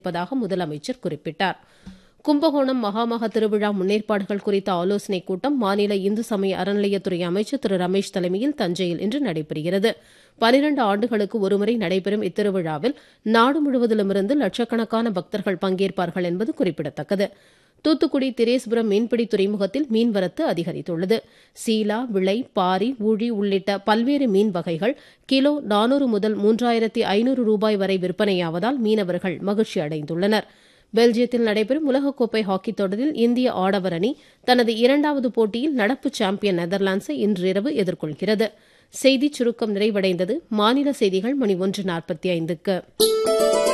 இருப்பதாக முதலமைச்சர் குறிப்பிட்டார் கும்பகோணம் மகாமக திருவிழா முன்னேற்பாடுகள் குறித்த ஆலோசனைக் கூட்டம் மாநில இந்து சமய அறநிலையத்துறை அமைச்சர் திரு ரமேஷ் தலைமையில் தஞ்சையில் இன்று நடைபெறுகிறது பனிரண்டு ஆண்டுகளுக்கு ஒருமுறை நடைபெறும் இத்திருவிழாவில் நாடு முழுவதிலுமிருந்து லட்சக்கணக்கான பக்தர்கள் பங்கேற்பார்கள் என்பது குறிப்பிடத்தக்கது தூத்துக்குடி திரேஸ்புரம் மீன்பிடி துறைமுகத்தில் மீன்வரத்து அதிகரித்துள்ளது சீலா விளை பாரி ஊழி உள்ளிட்ட பல்வேறு மீன் வகைகள் கிலோ நானூறு முதல் மூன்றாயிரத்தி ஐநூறு ரூபாய் வரை விற்பனையாவதால் மீனவர்கள் மகிழ்ச்சி அடைந்துள்ளனர் பெல்ஜியத்தில் நடைபெறும் உலகக்கோப்பை ஹாக்கித் தொடரில் இந்திய ஆடவர் அணி தனது இரண்டாவது போட்டியில் நடப்பு சாம்பியன் நெதர்லாந்ட்ஸை இன்றிரவு எதிர்கொள்கிறது செய்திச் சுருக்கம் நிறைவடைந்தது மாநில செய்திகள் மணி ஒன்று நாற்பத்தி ஐந்துக்கு